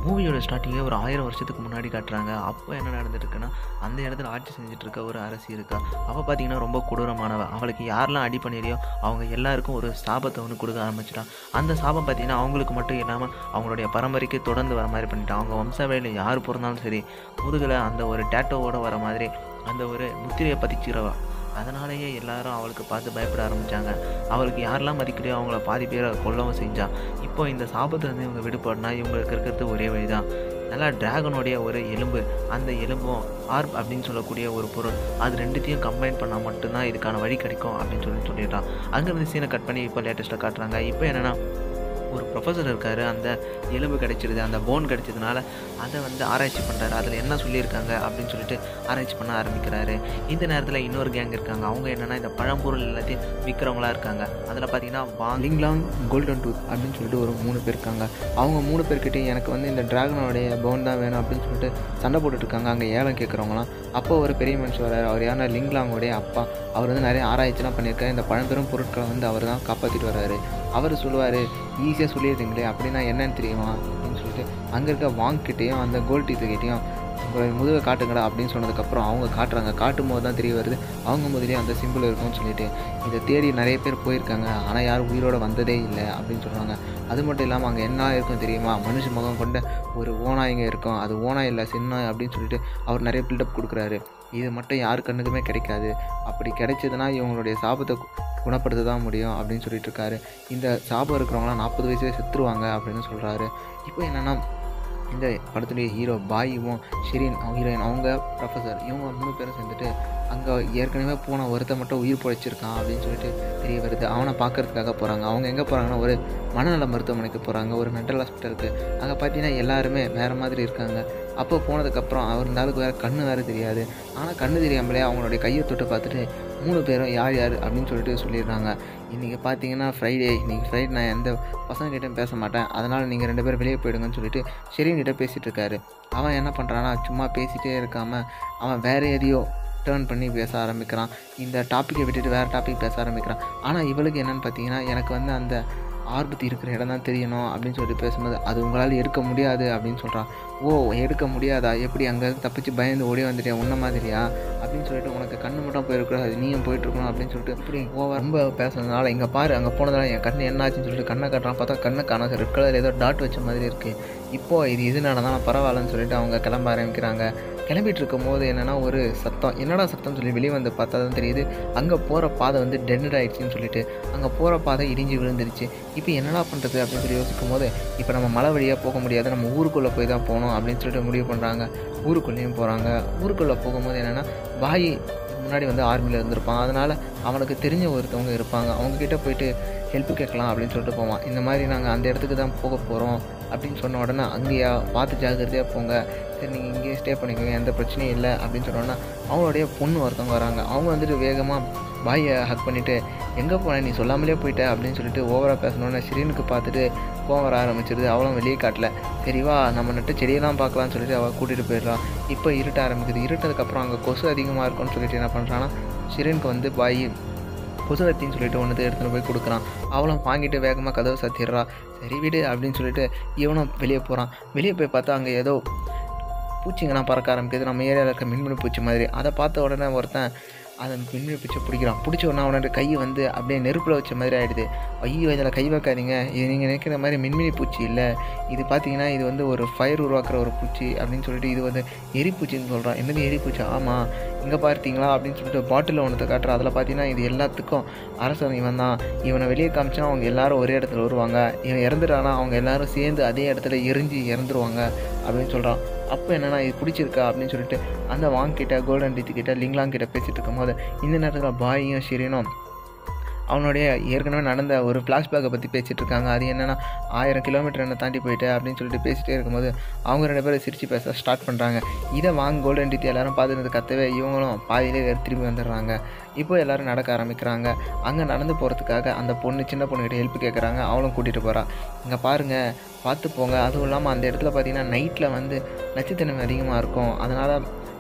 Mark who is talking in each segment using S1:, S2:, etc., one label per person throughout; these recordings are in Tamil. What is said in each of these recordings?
S1: மூவியோட ஸ்டார்டிங்கே ஒரு ஆயிரம் வருஷத்துக்கு முன்னாடி காட்டுறாங்க அப்போ என்ன நடந்துட்டுருக்குன்னா அந்த இடத்துல ஆட்சி செஞ்சுட்டு இருக்க ஒரு அரசி இருக்கா அவள் பார்த்தீங்கன்னா ரொம்ப கொடூரமானவ அவளுக்கு யாரெல்லாம் அடி பண்ணிலையோ அவங்க எல்லாருக்கும் ஒரு சாபத்தை ஒன்று கொடுக்க ஆரம்பிச்சிட்டான் அந்த சாபம் பார்த்தீங்கன்னா அவங்களுக்கு மட்டும் இல்லாமல் அவங்களுடைய பரம்பரைக்கு தொடர்ந்து வர மாதிரி பண்ணிட்டான் அவங்க வம்சாவளியில் யார் பிறந்தாலும் சரி முதுகில் அந்த ஒரு டேட்டோவோட வர மாதிரி அந்த ஒரு முத்திரையை பதிச்சிடவா அதனாலேயே எல்லாரும் அவளுக்கு பார்த்து பயப்பட ஆரம்பித்தாங்க அவளுக்கு யாரெல்லாம் மதிக்கலையோ அவங்கள பாதி பேரை கொல்லவும் செஞ்சா இப்போ இந்த சாபத்துலேருந்து இவங்க விடுபடனா இவங்களுக்கு இருக்கிறது ஒரே வழி தான் நல்லா டிராகனுடைய ஒரு எலும்பு அந்த எலும்பும் ஆர்ப் அப்படின்னு சொல்லக்கூடிய ஒரு பொருள் அது ரெண்டுத்தையும் கம்பைன் பண்ணால் மட்டும்தான் இதுக்கான வழி கிடைக்கும் அப்படின்னு சொல்லி சொல்லிடுறான் அங்கேருந்து சீனை கட் பண்ணி இப்போ லேட்டஸ்ட்டாக காட்டுறாங்க இப்போ என்னென்னா ஒரு ப்ரொஃபஸர் இருக்கார் அந்த எலும்பு கிடைச்சிருது அந்த போன் கிடைச்சதுனால அதை வந்து ஆராய்ச்சி பண்ணுறாரு அதில் என்ன சொல்லியிருக்காங்க அப்படின்னு சொல்லிட்டு ஆராய்ச்சி பண்ண ஆரம்பிக்கிறாரு இந்த நேரத்தில் இன்னொரு கேங் இருக்காங்க அவங்க என்னென்னா இந்த பழம்பொருள் எல்லாத்தையும் விற்கிறவங்களா இருக்காங்க அதில் பார்த்தீங்கன்னா வாங் லிங்லாங் கோல்டன் டூத் அப்படின்னு சொல்லிட்டு ஒரு மூணு பேர் இருக்காங்க அவங்க மூணு பேர்கிட்டையும் எனக்கு வந்து இந்த டிராகனோடைய போன் தான் வேணும் அப்படின்னு சொல்லிட்டு சண்டை போட்டுட்டு இருக்காங்க அங்கே ஏலம் கேட்குறவங்களாம் அப்போ ஒரு பெரிய மனுஷன் வராரு அவர் யாருன்னா லிங்லாங்கோடைய அப்பா அவர் வந்து நிறைய ஆராய்ச்சிலாம் பண்ணியிருக்காரு இந்த பழம்பெரும் பொருட்களை வந்து அவர் தான் காப்பாற்றிட்டு வர்றாரு அவர் சொல்லுவார் ஈஸியாக சொல்லிடுறீங்களே அப்படின்னா என்னன்னு தெரியுமா அப்படின்னு சொல்லிட்டு அங்கே இருக்க வாங்கிக்கிட்டேயும் அந்த கோல்ட் டீத்துக்கிட்டேயும் உங்கள் முதுகை காட்டுங்கடா அப்படின்னு சொன்னதுக்கப்புறம் அவங்க காட்டுறாங்க காட்டும் போது தான் தெரிய வருது அவங்க முதலே அந்த சிம்பிள் இருக்கும்னு சொல்லிட்டு இதை தேடி நிறைய பேர் போயிருக்காங்க ஆனால் யாரும் உயிரோட வந்ததே இல்லை அப்படின்னு சொல்கிறாங்க அது மட்டும் இல்லாமல் அங்கே என்ன இருக்கும் தெரியுமா மனுஷ முகம் கொண்ட ஒரு ஓனாய்ங்க இருக்கும் அது ஓனாய் இல்லை சின்னாய் அப்படின்னு சொல்லிட்டு அவர் நிறைய பில்டப் கொடுக்குறாரு இது மட்டும் யார் கண்ணுக்குமே கிடைக்காது அப்படி கிடைச்சதுன்னா இவங்களுடைய சாபத்தை கு- குணப்படுத்த தான் முடியும் அப்படின்னு சொல்லிட்டு இருக்காரு இந்த சாபம் இருக்கிறவங்களாம் நாற்பது வயசுலேயே செத்துருவாங்க அப்படின்னு சொல்கிறாரு இப்போ என்னென்னா இந்த படத்துடைய ஹீரோ பாயுவும் ஷெரீன் ஹீரோயின் அவங்க ப்ரொஃபஸர் இவங்க மூணு பேரும் சேர்ந்துட்டு அங்கே ஏற்கனவே போன ஒருத்த மட்டும் உயிர் பிழைச்சிருக்கான் அப்படின்னு சொல்லிட்டு தெரிய வருது அவனை பார்க்கறதுக்காக போகிறாங்க அவங்க எங்கே போகிறாங்கன்னா ஒரு மனநல மருத்துவமனைக்கு போகிறாங்க ஒரு மென்டல் ஹாஸ்பிட்டலுக்கு அங்கே பார்த்தீங்கன்னா எல்லாருமே வேறு மாதிரி இருக்காங்க அப்போ போனதுக்கப்புறம் அவர் இந்த ஆளுக்கு வேறு கண்ணு வேறு தெரியாது ஆனால் கண்ணு தெரியாமலே அவங்களுடைய கையை தொட்டு பார்த்துட்டு மூணு பேரும் யார் யார் அப்படின்னு சொல்லிட்டு சொல்லிடுறாங்க இன்றைக்கி பார்த்தீங்கன்னா ஃப்ரைடே இன்றைக்கி ஃப்ரைடே நான் எந்த பசங்ககிட்டையும் பேச மாட்டேன் அதனால் நீங்கள் ரெண்டு பேரும் வெளியே போயிடுங்கன்னு சொல்லிட்டு ஷெரீன்கிட்ட பேசிகிட்டு இருக்காரு அவன் என்ன பண்ணுறான்னா சும்மா பேசிகிட்டே இருக்காமல் அவன் வேறு எதையோ டேர்ன் பண்ணி பேச ஆரம்பிக்கிறான் இந்த டாப்பிக்கை விட்டுட்டு வேறு டாபிக் பேச ஆரம்பிக்கிறான் ஆனால் இவளுக்கு என்னென்னு பார்த்தீங்கன்னா எனக்கு வந்து அந்த ஆர்பத்தி இருக்கிற இடம் தான் தெரியணும் அப்படின்னு சொல்லிட்டு பேசும்போது அது உங்களால் எடுக்க முடியாது அப்படின்னு சொல்கிறான் ஓ எடுக்க முடியாதா எப்படி அங்கே தப்பிச்சு பயந்து ஓடி வந்துட்டேன் உன்ன மாதிரியா அப்படின்னு சொல்லிட்டு உனக்கு கண்ணு மட்டும் போயிருக்கூடாது நீயும் போயிட்டுருக்கணும் அப்படின்னு சொல்லிட்டு இப்படி ஓவர் ரொம்ப பேசுனதுனால இங்கே பாரு அங்கே போனதால என் கண்ணு என்னாச்சுன்னு சொல்லிட்டு கண்ணை கட்டுறான் பார்த்தா கண்ணை காண ரெட் கலர் ஏதோ டாட் வச்ச மாதிரி இருக்குது இப்போ இது இது நடந்தாலும் பரவாயில்லன்னு சொல்லிட்டு அவங்க கிளம்ப ஆரம்பிக்கிறாங்க கிளம்பிட்டு இருக்கும் போது என்னென்னா ஒரு சத்தம் என்னடா சத்தம் சொல்லி வெளியே வந்து பார்த்தா தான் தெரியுது அங்கே போகிற பாதை வந்து டென்னட் ஆயிடுச்சுன்னு சொல்லிட்டு அங்கே போகிற பாதை இடிஞ்சு விழுந்துருச்சு இப்போ என்னடா பண்ணுறது அப்படின்னு சொல்லி யோசிக்கும் போது இப்போ நம்ம மலை வழியாக போக முடியாது நம்ம ஊருக்குள்ளே போய் தான் போகணும் அப்படின்னு சொல்லிட்டு முடிவு பண்ணுறாங்க ஊருக்குள்ளேயும் போகிறாங்க ஊருக்குள்ளே போகும்போது என்னென்னா பாய் முன்னாடி வந்து ஆர்மியில் இருந்திருப்பான் அதனால் அவனுக்கு தெரிஞ்ச ஒருத்தவங்க இருப்பாங்க அவங்கக்கிட்ட போயிட்டு ஹெல்ப் கேட்கலாம் அப்படின்னு சொல்லிட்டு போவான் இந்த மாதிரி நாங்கள் அந்த இடத்துக்கு தான் போக போகிறோம் அப்படின்னு சொன்ன உடனே அங்கேயா பார்த்து ஜாக்கிரதையாக போங்க சரி நீங்கள் இங்கேயே ஸ்டே பண்ணிக்கோங்க எந்த பிரச்சனையும் இல்லை அப்படின்னு சொன்ன உடனே அவங்களுடைய பொண்ணு ஒருத்தவங்க வராங்க அவங்க வந்துட்டு வேகமாக பாயை ஹக் பண்ணிவிட்டு எங்கே போன நீ சொல்லாமலே போயிட்ட அப்படின்னு சொல்லிட்டு ஓவராக பேசணுன்னு ஷிரீனுக்கு பார்த்துட்டு கோவம் வர ஆரம்பிச்சிருது அவளும் வெளியே காட்டல சரி வா நம்ம நட்டு செடியெல்லாம் பார்க்கலாம்னு சொல்லிட்டு அவள் கூட்டிகிட்டு போயிடுறான் இப்போ இருட்ட ஆரம்பிக்குது இருட்டதுக்கப்புறம் அங்கே கொசு அதிகமாக இருக்கும்னு சொல்லிட்டு என்ன பண்ணுறான்னா ஷிரீனுக்கு வந்து பாய் புதுவத்தின்னு சொல்லிட்டு ஒன்று எடுத்துகிட்டு போய் கொடுக்குறான் அவளும் வாங்கிட்டு வேகமாக கதவை சாத்திடுறா சரி விடு அப்படின்னு சொல்லிட்டு இவனும் வெளியே போகிறான் வெளியே போய் பார்த்தா அங்கே ஏதோ பூச்சிங்கெல்லாம் பறக்க ஆரம்பிக்குது நம்ம ஏரியாவில் இருக்க மின்மினி பூச்சி மாதிரி அதை பார்த்த உடனே ஒருத்தன் அதை மின்மினி பூச்சி பிடிக்கிறான் பிடிச்ச உடனே அவனோட கை வந்து அப்படியே நெருப்பில் வச்ச மாதிரி ஆகிடுது ஐயோ இதில் கை வைக்காதீங்க இது நீங்கள் நினைக்கிற மாதிரி மின்மினி பூச்சி இல்லை இது பார்த்தீங்கன்னா இது வந்து ஒரு ஃபயர் உருவாக்குற ஒரு பூச்சி அப்படின்னு சொல்லிட்டு இது வந்து எரிப்பூச்சின்னு சொல்கிறான் என்னது எரிப்பூச்சி ஆமாம் இங்கே பார்த்தீங்களா அப்படின்னு சொல்லிட்டு பாட்டிலில் ஒன்றத்தை காட்டுறான் அதில் பார்த்தீங்கன்னா இது எல்லாத்துக்கும் அரசன் இவன் தான் இவனை வெளியே காமிச்சா அவங்க எல்லாரும் ஒரே இடத்துல வருவாங்க இவன் இறந்துட்டானா அவங்க எல்லாரும் சேர்ந்து அதே இடத்துல எரிஞ்சு இறந்துருவாங்க அப்படின்னு சொல்கிறான் அப்போ என்னன்னா இது பிடிச்சிருக்கா அப்படின்னு சொல்லிட்டு அந்த வாங்கிட்ட கோல்டன் டீத்து கிட்ட லிங்லாங் கிட்ட பேசிட்டு இருக்கும்போது இந்த நேரத்தில் பாயும் ஷிரீனும் அவனுடைய ஏற்கனவே நடந்த ஒரு ஃப்ளாஷ்பேக்கை பற்றி பேசிகிட்டு இருக்காங்க அது என்னென்னா ஆயிரம் கிலோமீட்டர் என்ன தாண்டி போயிட்டு அப்படின்னு சொல்லிட்டு பேசிகிட்டே இருக்கும்போது அவங்க ரெண்டு பேரும் சிரித்து பேச ஸ்டார்ட் பண்ணுறாங்க இதை வாங்க கோல்டன் டீத்தி எல்லாரும் பார்த்துட்டு கத்தவே இவங்களும் பாதியிலே திரும்பி வந்துடுறாங்க இப்போ எல்லாரும் நடக்க ஆரம்பிக்கிறாங்க அங்கே நடந்து போகிறதுக்காக அந்த பொண்ணு சின்ன பொண்ணுக்கிட்ட ஹெல்ப் கேட்குறாங்க அவளும் கூட்டிகிட்டு போகிறா இங்கே பாருங்கள் பார்த்து போங்க அதுவும் இல்லாமல் அந்த இடத்துல பார்த்தீங்கன்னா நைட்டில் வந்து நச்சுத்தன்மை அதிகமாக இருக்கும் அதனால்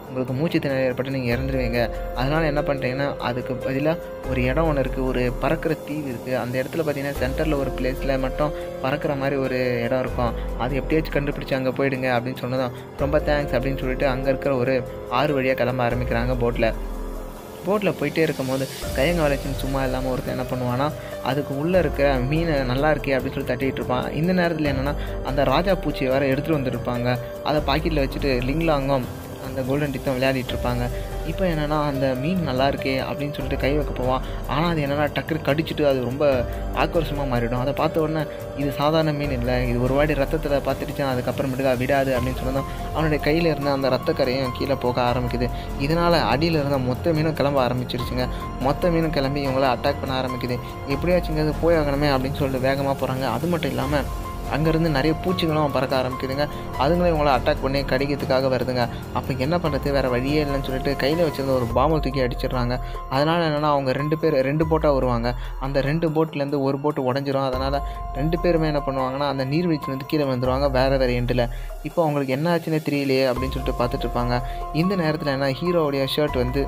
S1: உங்களுக்கு மூச்சு திணறல் ஏற்பட்டு நீங்கள் இறந்துருவீங்க அதனால் என்ன பண்ணுறீங்கன்னா அதுக்கு பதிலாக ஒரு இடம் ஒன்று இருக்குது ஒரு பறக்கிற தீவு இருக்குது அந்த இடத்துல பார்த்தீங்கன்னா சென்டரில் ஒரு பிளேஸில் மட்டும் பறக்கிற மாதிரி ஒரு இடம் இருக்கும் அது எப்படியாச்சும் கண்டுபிடிச்சி அங்கே போயிடுங்க அப்படின்னு சொன்னதும் ரொம்ப தேங்க்ஸ் அப்படின்னு சொல்லிட்டு அங்கே இருக்கிற ஒரு ஆறு வழியாக கிளம்ப ஆரம்பிக்கிறாங்க போட்டில் போட்டில் போயிட்டே இருக்கும்போது கையங்க வளைச்சின்னு சும்மா இல்லாமல் ஒருத்தன் என்ன பண்ணுவான்னா அதுக்கு உள்ளே இருக்கிற மீனை நல்லா இருக்கே அப்படின்னு சொல்லி தட்டிகிட்டு இருப்பான் இந்த நேரத்தில் என்னென்னா அந்த ராஜா பூச்சியை வேறு எடுத்துகிட்டு வந்துருப்பாங்க அதை பாக்கெட்டில் வச்சுட்டு லிங்லாங்கும் அந்த கோல்டன் டித்தும் விளையாடிட்டு இருப்பாங்க இப்போ என்னென்னா அந்த மீன் நல்லா இருக்கே அப்படின்னு சொல்லிட்டு கை வைக்க போவான் ஆனால் அது என்னென்னா டக்குனு கடிச்சிட்டு அது ரொம்ப ஆக்ரோஷமாக மாறிடும் அதை பார்த்த உடனே இது சாதாரண மீன் இல்லை இது ஒரு வாட்டி ரத்தத்தில் பார்த்துட்டுச்சுன்னா அதுக்கப்புறமேட்டுக்கா விடாது அப்படின்னு சொன்னதும் அவனுடைய கையில் இருந்த அந்த ரத்தக்கரையும் கீழே போக ஆரம்பிக்குது இதனால் அடியில் இருந்த மொத்த மீனும் கிளம்ப ஆரம்பிச்சிருச்சுங்க மொத்த மீனும் கிளம்பி இவங்கள அட்டாக் பண்ண ஆரம்பிக்குது எப்படியாச்சுங்க அது போய் ஆகணுமே அப்படின்னு சொல்லிட்டு வேகமாக போகிறாங்க அது மட்டும் இல்லாமல் அங்கேருந்து நிறைய பூச்சிகளும் பறக்க ஆரம்பிக்குதுங்க அதுங்களும் இவங்கள அட்டாக் பண்ணி கடிக்கிறதுக்காக வருதுங்க அப்போ என்ன பண்ணுறது வேறு வழியே இல்லைன்னு சொல்லிட்டு கையில் வச்சிருந்த ஒரு பாம்பை தூக்கி அடிச்சிடுறாங்க அதனால் என்னென்னா அவங்க ரெண்டு பேர் ரெண்டு போட்டாக வருவாங்க அந்த ரெண்டு போட்லேருந்து ஒரு போட்டு உடஞ்சிரும் அதனால் ரெண்டு பேருமே என்ன பண்ணுவாங்கன்னா அந்த நீர்வீழ்ச்சிலேருந்து கீழே வந்துடுவாங்க வேறு வேறு எண்டில் இப்போ அவங்களுக்கு என்ன ஆச்சுன்னே தெரியலையே அப்படின்னு சொல்லிட்டு பார்த்துட்டு இருப்பாங்க இந்த நேரத்தில் என்ன ஹீரோவுடைய ஷர்ட் வந்து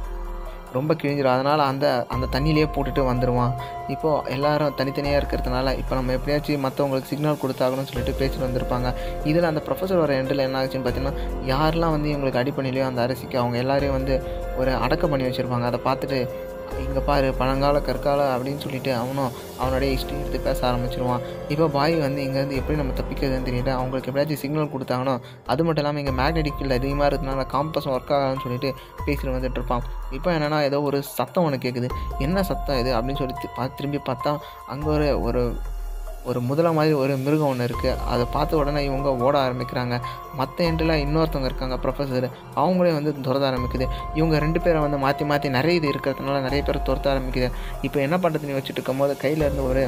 S1: ரொம்ப கிழிஞ்சிடும் அதனால் அந்த அந்த தண்ணியிலே போட்டுட்டு வந்துடுவான் இப்போது எல்லாரும் தனித்தனியாக இருக்கிறதுனால இப்போ நம்ம எப்படியாச்சும் மற்றவங்களுக்கு சிக்னல் கொடுத்தாகணும்னு சொல்லிட்டு பேசிட்டு வந்திருப்பாங்க இதில் அந்த ப்ரொஃபஸர் வர எண்டில் என்ன ஆச்சுன்னு பார்த்தீங்கன்னா யாரெல்லாம் வந்து இவங்களுக்கு அடி பண்ணிலையோ அந்த அரசிக்கு அவங்க எல்லாரையும் வந்து ஒரு அடக்கம் பண்ணி வச்சுருப்பாங்க அதை பார்த்துட்டு இங்கே பாரு பழங்கால கற்கால அப்படின்னு சொல்லிட்டு அவனும் அவனுடைய ஹிஸ்ட்ரி எடுத்து பேச ஆரம்பிச்சிருவான் இப்போ பாய் வந்து இங்கேருந்து எப்படி நம்ம தப்பிக்கிறதுன்னு தெரியல அவங்களுக்கு எப்படியாச்சும் சிக்னல் கொடுத்தாங்கன்னா அது மட்டும் இல்லாமல் இங்கே மேக்னெட்டிக் ஃபீல்டு அதிகமாக இருக்கிறதுனால காம்பஸும் ஒர்க் ஆகாதுன்னு சொல்லிட்டு பேசிட்டு வந்துட்டு இருப்பான் இப்போ என்னென்னா ஏதோ ஒரு சத்தம் ஒன்று கேட்குது என்ன சத்தம் இது அப்படின்னு சொல்லி தி- பார்த்து திரும்பி பார்த்தா அங்கே ஒரு ஒரு ஒரு முதலை மாதிரி ஒரு மிருகம் ஒன்று இருக்குது அதை பார்த்த உடனே இவங்க ஓட ஆரம்பிக்கிறாங்க மற்ற எண்டில் இன்னொருத்தவங்க இருக்காங்க ப்ரொஃபஸர் அவங்களே வந்து துரத்த ஆரம்பிக்குது இவங்க ரெண்டு பேரை வந்து மாற்றி மாற்றி நிறைய இது இருக்கிறதுனால நிறைய பேர் துரத்த ஆரம்பிக்குது இப்போ என்ன பண்ணுறதுன்னு வச்சுட்டு இருக்கும்போது கையில் இருந்து ஒரு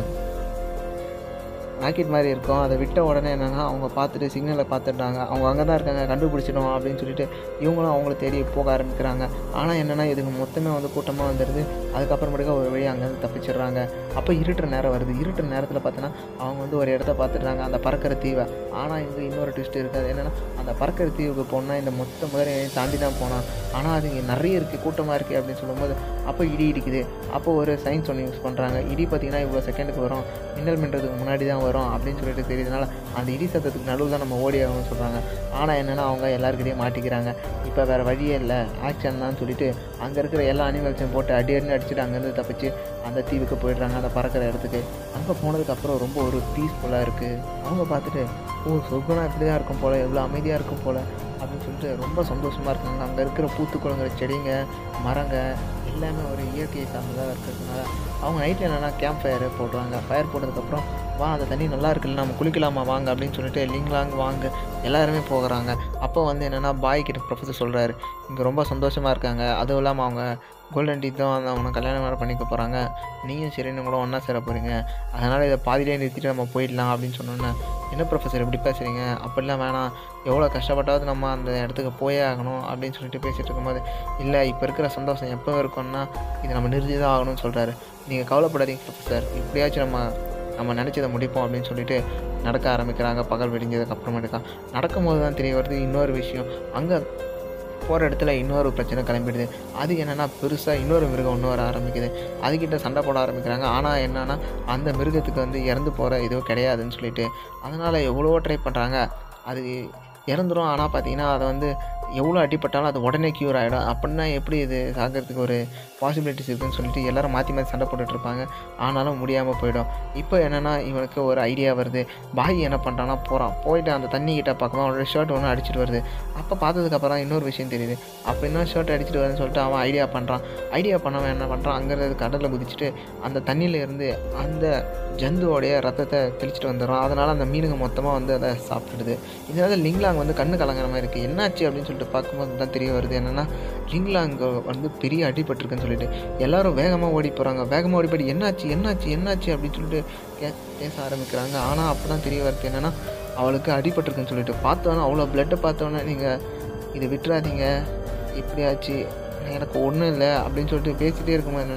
S1: ராக்கெட் மாதிரி இருக்கும் அதை விட்ட உடனே என்னென்னா அவங்க பார்த்துட்டு சிக்னலை பார்த்துட்டாங்க அவங்க அங்கே தான் இருக்காங்க கண்டுபிடிச்சிடும் அப்படின்னு சொல்லிட்டு இவங்களும் அவங்கள தேடி போக ஆரம்பிக்கிறாங்க ஆனால் என்னென்னா இதுக்கு மொத்தமே வந்து கூட்டமாக வந்துடுது அதுக்கப்புறமேட்டுக்கா ஒரு வழி அங்கேருந்து தப்பிச்சிடுறாங்க அப்போ இருட்டுற நேரம் வருது இருட்டுற நேரத்தில் பார்த்தோன்னா அவங்க வந்து ஒரு இடத்த பார்த்துடுறாங்க அந்த பறக்கிற தீவை ஆனால் இங்கே இன்னொரு ட்விஸ்ட் இருக்குது என்னென்னா அந்த பறக்கிற தீவுக்கு போனால் இந்த மொத்த முதலையும் தாண்டி தான் போனான் ஆனால் அது இங்கே நிறைய இருக்குது கூட்டமாக இருக்குது அப்படின்னு சொல்லும்போது அப்போ இடி இடிக்குது அப்போ ஒரு சயின்ஸ் ஒன்று யூஸ் பண்ணுறாங்க இடி பார்த்தீங்கன்னா இவ்வளோ செகண்டுக்கு வரும் மின்னல் மின்றதுக்கு முன்னாடி தான் வரும் அப்படின்னு சொல்லிட்டு தெரியுதுனால அந்த இடி சத்தத்துக்கு நடுவில் தான் நம்ம ஓடி ஆகணும்னு சொல்கிறாங்க ஆனால் என்னென்னா அவங்க எல்லாருக்கிட்டையும் மாட்டிக்கிறாங்க இப்போ வேறு வழியே இல்லை ஆக்ஷன் தான் சொல்லிட்டு அங்கே இருக்கிற எல்லா அனிமல்ஸையும் போட்டு அடி அடி அடிச்சுட்டு அங்கேருந்து தப்பிச்சு அந்த தீவுக்கு போயிடுறாங்க அந்த பறக்கிற இடத்துக்கு அங்கே போனதுக்கப்புறம் ரொம்ப ஒரு பீஸ்ஃபுல்லாக இருக்குது அவங்க பார்த்துட்டு ஓ சொர்க்கம்னா இப்படி தான் இருக்கும் போல் எவ்வளோ அமைதியாக இருக்கும் போல் அப்படின்னு சொல்லிட்டு ரொம்ப சந்தோஷமாக இருக்காங்க அங்கே இருக்கிற பூத்துக்குளங்கிற செடிங்க மரங்க எல்லாமே ஒரு இயற்கை சார்ந்ததாக இருக்கிறதுனால அவங்க நைட்டில் என்னென்னா கேம்ப் ஃபயர் போடுறாங்க ஃபயர் போட்டதுக்கப்புறம் வா அந்த தண்ணி நல்லா இருக்குல்ல நம்ம குளிக்கலாமா வாங்க அப்படின்னு சொல்லிட்டு லிங்லாங் வாங்க எல்லாருமே போகிறாங்க அப்போ வந்து என்னென்னா பாய் கிட்ட ப்ரொஃபஸர் சொல்கிறாரு இங்கே ரொம்ப சந்தோஷமாக இருக்காங்க அதுவும் இல்லாமல் அவங்க கோல்டன் டீ தான் வந்து அவனை கல்யாணம் வேறு பண்ணிக்க போகிறாங்க நீயும் சரின்னு கூட ஒன்றா சேர போகிறீங்க அதனால் இதை பாதியிலே நிறுத்திட்டு நம்ம போயிடலாம் அப்படின்னு சொன்னோன்னே என்ன ப்ரொஃபஸர் இப்படி பேசுகிறீங்க அப்படிலாம் வேணாம் எவ்வளோ கஷ்டப்பட்டாவது நம்ம அந்த இடத்துக்கு போயே ஆகணும் அப்படின்னு சொல்லிட்டு பேசிகிட்டு இருக்கும்போது இல்லை இப்போ இருக்கிற சந்தோஷம் எப்போ இருக்கும்னா இதை நம்ம நிறுத்தி தான் ஆகணும்னு சொல்கிறாரு நீங்கள் கவலைப்படாதீங்க ப்ரொஃபஸர் எப்படியாச்சும் நம்ம நம்ம நினச்சதை முடிப்போம் அப்படின்னு சொல்லிட்டு நடக்க ஆரம்பிக்கிறாங்க பகல் வெடிஞ்சதுக்கு அப்புறமேட்டுக்கா நடக்கும்போது தான் தெரிய வருது இன்னொரு விஷயம் அங்கே போகிற இடத்துல இன்னொரு பிரச்சனை கிளம்பிடுது அது என்னென்னா பெருசாக இன்னொரு மிருகம் ஒன்று வர ஆரம்பிக்குது அதுக்கிட்ட சண்டை போட ஆரம்பிக்கிறாங்க ஆனால் என்னென்னா அந்த மிருகத்துக்கு வந்து இறந்து போகிற இதுவும் கிடையாதுன்னு சொல்லிட்டு அதனால் எவ்வளவோ ட்ரை பண்ணுறாங்க அது இறந்துரும் ஆனால் பார்த்தீங்கன்னா அதை வந்து எவ்வளோ அடிப்பட்டாலும் அது உடனே க்யூர் ஆகிடும் அப்படின்னா எப்படி இது சாகிறதுக்கு ஒரு பாசிபிலிட்டிஸ் இருக்குன்னு சொல்லிட்டு எல்லாரும் மாற்றி மாற்றி சண்டை போட்டுட்டு இருப்பாங்க ஆனாலும் முடியாமல் போயிடும் இப்போ என்னென்னா இவனுக்கு ஒரு ஐடியா வருது பாய் என்ன பண்ணுறான்னா போகிறான் போயிட்டு அந்த தண்ணி கிட்ட பார்க்கும்போது அவனோட ஷர்ட் ஒன்று அடிச்சிட்டு வருது அப்போ பார்த்ததுக்கப்புறம் இன்னொரு விஷயம் தெரியுது அப்போ இன்னும் ஷர்ட் அடிச்சிட்டு வருதுன்னு சொல்லிட்டு அவன் ஐடியா பண்ணுறான் ஐடியா பண்ணவன் என்ன பண்ணுறான் அங்கேருந்து கடலில் குதிச்சுட்டு அந்த தண்ணியில இருந்து அந்த ஜந்துவோடைய ரத்தத்தை தெளிச்சிட்டு வந்துடுறான் அதனால் அந்த மீனுங்க மொத்தமாக வந்து அதை சாப்பிட்டுடுது இந்த நேரத்தில் லிங்லாங் வந்து கண்ணு கலங்குற மாதிரி இருக்குது என்னாச்சு அப்படின்னு சொல்லிட்டு பார்க்கும்போது தான் தெரிய வருது என்னென்னா லிங்லாங் வந்து பெரிய அடிபட்டிருக்குன்னு சொல்லிட்டு எல்லாரும் வேகமாக ஓடி போகிறாங்க வேகமாக ஓடி போய் என்னாச்சு என்னாச்சு என்னாச்சு அப்படின்னு சொல்லிட்டு கே பேச ஆரம்பிக்கிறாங்க ஆனால் அப்போ தான் தெரிய வருது என்னென்னா அவளுக்கு அடிபட்டிருக்குன்னு சொல்லிட்டு பார்த்தோன்னா அவ்வளோ பிளட்டை பார்த்தோன்னே நீங்கள் இதை விட்டுறாதீங்க இப்படியாச்சு எனக்கு ஒன்றும் இல்லை அப்படின்னு சொல்லிட்டு பேசிகிட்டே இருக்கும்போது என்னென்னா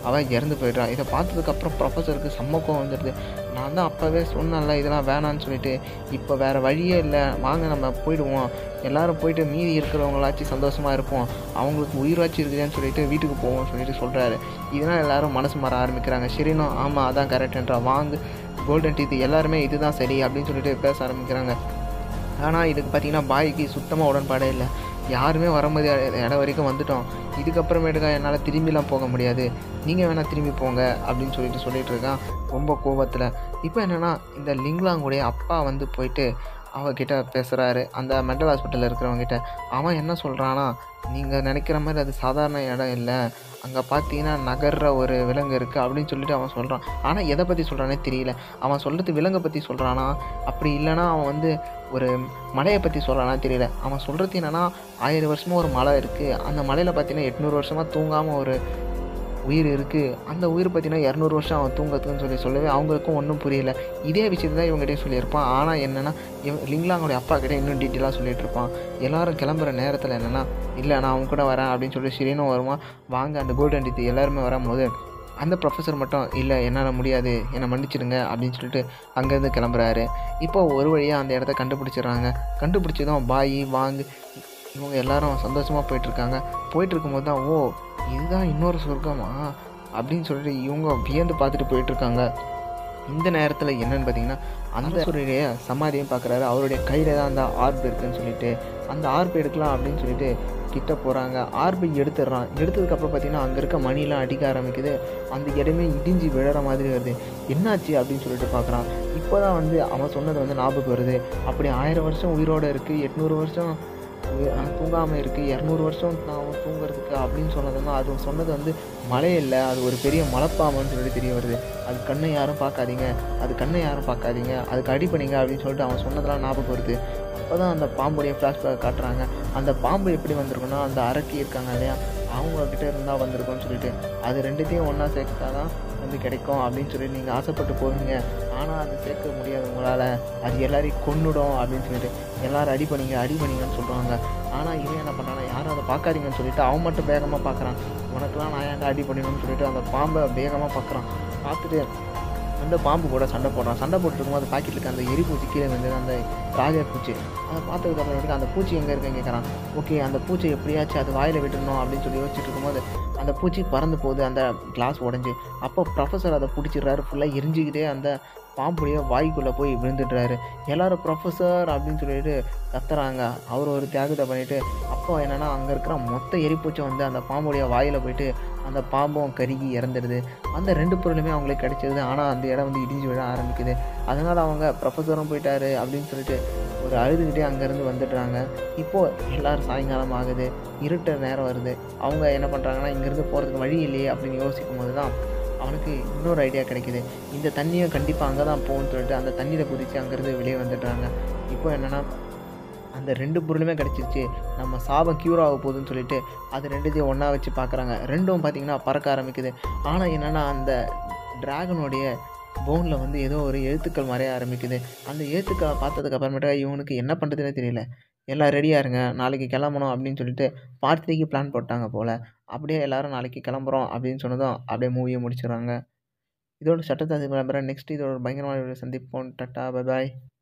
S2: அவள் இறந்து போயிடுறா இதை பார்த்ததுக்கப்புறம் ப்ரொஃபஸருக்கு செம்ம கோவம் வந்துடுது நான் தான் அப்போவே சொன்னேன்ல இதெல்லாம் வேணான்னு சொல்லிட்டு இப்போ வேறு வழியே இல்லை வாங்க நம்ம போயிடுவோம் எல்லாரும் போயிட்டு மீதி இருக்கிறவங்களாச்சும் சந்தோஷமாக இருப்போம் அவங்களுக்கு உயிராச்சு இருக்குதுன்னு சொல்லிட்டு வீட்டுக்கு போவோம் சொல்லிட்டு சொல்கிறாரு இதனால் எல்லாரும் மனசு மாற ஆரம்பிக்கிறாங்க சரினோ ஆமாம் அதான் கரெக்டுன்றா வாங்க கோல்டன் டீத் எல்லாருமே இதுதான் சரி அப்படின்னு சொல்லிட்டு பேச ஆரம்பிக்கிறாங்க ஆனால் இதுக்கு பார்த்தீங்கன்னா பாய்க்கு சுத்தமாக உடன்பாடே இல்லை யாருமே வரும்போது இடம் வரைக்கும் வந்துட்டோம் இதுக்கப்புறமேட்டுக்கா என்னால் திரும்பிலாம் போக முடியாது நீங்கள் வேணால் திரும்பி போங்க அப்படின்னு சொல்லிட்டு சொல்லிட்டு இருக்கான் ரொம்ப கோபத்தில் இப்போ என்னென்னா இந்த லிங்லாங்குடைய அப்பா வந்து போயிட்டு அவகிட்ட பேசுகிறாரு அந்த மென்டல் ஹாஸ்பிட்டலில் இருக்கிறவங்ககிட்ட அவன் என்ன சொல்கிறான்னா நீங்கள் நினைக்கிற மாதிரி அது சாதாரண இடம் இல்லை அங்கே பார்த்தீங்கன்னா நகர்ற ஒரு விலங்கு இருக்குது அப்படின்னு சொல்லிட்டு அவன் சொல்கிறான் ஆனால் எதை பற்றி சொல்கிறானே தெரியல அவன் சொல்கிறது விலங்கை பற்றி சொல்கிறானா அப்படி இல்லைன்னா அவன் வந்து ஒரு மலையை பற்றி சொல்கிறானா தெரியல அவன் சொல்கிறது என்னென்னா ஆயிரம் வருஷமாக ஒரு மலை இருக்குது அந்த மலையில் பார்த்தீங்கன்னா எட்நூறு வருஷமாக தூங்காமல் ஒரு உயிர் இருக்குது அந்த உயிர் பார்த்தீங்கன்னா இரநூறு வருஷம் அவன் தூங்கத்துக்குன்னு சொல்லி சொல்லவே அவங்களுக்கும் ஒன்றும் புரியல இதே விஷயத்தை தான் இவங்ககிட்டயும் சொல்லியிருப்பான் ஆனால் என்னென்னா இவன் லிங்லாங்கோடைய அப்பா கிட்ட இன்னும் டீட்டெயிலாக சொல்லிட்டு இருப்பான் எல்லாரும் கிளம்புற நேரத்தில் என்னென்னா இல்லை நான் அவங்க கூட வரேன் அப்படின்னு சொல்லி ஷிரீனும் வருவான் வாங்க அந்த கோல்டன் டீத் எல்லாருமே வரும்போது அந்த ப்ரொஃபஸர் மட்டும் இல்லை என்னால் முடியாது என்னை மன்னிச்சிடுங்க அப்படின்னு சொல்லிட்டு அங்கேருந்து கிளம்புறாரு இப்போ ஒரு வழியாக அந்த இடத்த கண்டுபிடிச்சிடுறாங்க கண்டுபிடிச்சதும் பாய் வாங்கு இவங்க எல்லாரும் சந்தோஷமாக போயிட்டுருக்காங்க போயிட்டு இருக்கும்போது தான் ஓ இதுதான் இன்னொரு சொர்க்கமா அப்படின்னு சொல்லிட்டு இவங்க வியந்து பார்த்துட்டு போயிட்டுருக்காங்க இந்த நேரத்தில் என்னன்னு பார்த்தீங்கன்னா அந்த சூரியனுடைய சமாதியும் பார்க்குறாரு அவருடைய கையில் தான் அந்த ஆர்ப் இருக்குன்னு சொல்லிட்டு அந்த ஆர்ப் எடுக்கலாம் அப்படின்னு சொல்லிட்டு கிட்ட போகிறாங்க ஆர்பை எடுத்துடுறான் எடுத்ததுக்கப்புறம் பார்த்தீங்கன்னா அங்கே இருக்க மணிலாம் அடிக்க ஆரம்பிக்குது அந்த இடமே இடிஞ்சு விழற மாதிரி வருது என்னாச்சு அப்படின்னு சொல்லிட்டு பார்க்குறான் இப்போ தான் வந்து அவன் சொன்னது வந்து ஞாபகம் வருது அப்படி ஆயிரம் வருஷம் உயிரோடு இருக்குது எட்நூறு வருஷம் தூங்காமல் இருக்குது இரநூறு வருஷம் நான் தூங்குறதுக்கு அப்படின்னு சொன்னதுன்னா அது சொன்னது வந்து மழை இல்லை அது ஒரு பெரிய மலைப்பாம்புன்னு சொல்லிட்டு தெரிய வருது அது கண்ணை யாரும் பார்க்காதீங்க அது கண்ணை யாரும் பார்க்காதீங்க அதுக்கு அடி பண்ணீங்க அப்படின்னு சொல்லிட்டு அவன் சொன்னதெல்லாம் ஞாபகம் வருது அப்போ தான் அந்த பாம்புடைய ஃப்ளாஷ்பேக் காட்டுறாங்க அந்த பாம்பு எப்படி வந்திருக்குன்னா அந்த அரக்கி இருக்காங்க இல்லையா அவங்கக்கிட்ட இருந்தால் வந்திருக்கும்னு சொல்லிட்டு அது ரெண்டுத்தையும் ஒன்றா சேர்த்தா தான் வந்து கிடைக்கும் அப்படின்னு சொல்லி நீங்கள் ஆசைப்பட்டு போவீங்க ஆனால் அது சேர்க்க முடியாது உங்களால் அது எல்லாரையும் கொன்னுடும் அப்படின்னு சொல்லிட்டு எல்லாரும் அடி பண்ணீங்க அடி பண்ணீங்கன்னு சொல்கிறாங்க ஆனால் இவன் என்ன பண்ணானா யாரும் அதை பார்க்காதீங்கன்னு சொல்லிட்டு அவன் மட்டும் வேகமாக பார்க்குறான் உனக்கெல்லாம் நான் ஏங்க அடி பண்ணணும்னு சொல்லிட்டு அந்த பாம்பை வேகமாக பார்க்குறான் பார்த்துட்டு அந்த பாம்பு கூட சண்டை போடுறான் சண்டை போட்டு இருக்கும்போது பாக்கெட்டில் இருக்க அந்த எரிப்பூச்சி கீழே வந்து அந்த ராஜா பூச்சி அதை பார்த்ததுக்கப்புறம் அந்த பூச்சி எங்கே இருக்குன்னு கேட்குறான் ஓகே அந்த பூச்சி எப்படியாச்சும் அது வாயில் விட்டுடணும் அப்படின்னு சொல்லி யோசிச்சுட்டு இருக்கும்போது அந்த பூச்சி பறந்து போகுது அந்த கிளாஸ் உடஞ்சி அப்போ ப்ரொஃபஸர் அதை பிடிச்சிடுறாரு ஃபுல்லாக எரிஞ்சுக்கிட்டே அந்த பாம்புடைய வாய்க்குள்ளே போய் விழுந்துடுறாரு எல்லாரும் ப்ரொஃபஸர் அப்படின்னு சொல்லிட்டு கத்துறாங்க அவர் ஒரு தியாகத்தை பண்ணிவிட்டு அப்போ என்னென்னா அங்கே இருக்கிற மொத்த எரிப்பூச்சி வந்து அந்த பாம்புடைய வாயில் போயிட்டு அந்த பாம்பும் கருகி இறந்துடுது அந்த ரெண்டு பொருளுமே அவங்களுக்கு கிடைச்சிருது ஆனால் அந்த இடம் வந்து இடிஞ்சு விழ ஆரம்பிக்குது அதனால் அவங்க ப்ரொஃபஸரும் போயிட்டாரு அப்படின்னு சொல்லிட்டு ஒரு அழுதுகிட்டே அங்கேருந்து வந்துடுறாங்க இப்போது எல்லோரும் சாயங்காலம் ஆகுது இருட்ட நேரம் வருது அவங்க என்ன பண்ணுறாங்கன்னா இங்கேருந்து போகிறதுக்கு வழி இல்லையே அப்படின்னு யோசிக்கும் போது தான் அவனுக்கு இன்னொரு ஐடியா கிடைக்குது இந்த தண்ணியும் கண்டிப்பாக அங்கே தான் போகும்னு சொல்லிட்டு அந்த தண்ணியில் குதித்து அங்கேருந்து வெளியே வந்துடுறாங்க இப்போ என்னென்னா அந்த ரெண்டு பொருளுமே கிடச்சிருச்சு நம்ம சாபம் க்யூர் ஆக போகுதுன்னு சொல்லிட்டு அது ரெண்டுத்தையும் ஒன்றா வச்சு பார்க்குறாங்க ரெண்டும் பார்த்திங்கன்னா பறக்க ஆரம்பிக்குது ஆனால் என்னென்னா அந்த ட்ராகனுடைய போனில் வந்து ஏதோ ஒரு எழுத்துக்கள் மறைய ஆரம்பிக்குது அந்த எழுத்துக்களை பார்த்ததுக்கு அப்புறமேட்டா இவனுக்கு என்ன பண்ணுறதுனே தெரியல எல்லாம் ரெடியாக இருங்க நாளைக்கு கிளம்பணும் அப்படின்னு சொல்லிட்டு பார்ட்டிக்கு பிளான் போட்டாங்க போல் அப்படியே எல்லாரும் நாளைக்கு கிளம்புறோம் அப்படின்னு சொன்னதும் அப்படியே மூவியை முடிச்சிடுறாங்க இதோட சட்டத்தை விளம்பரம் நெக்ஸ்ட் இதோட பயங்கரமான சந்திப்போம் டட்டா பை பாய்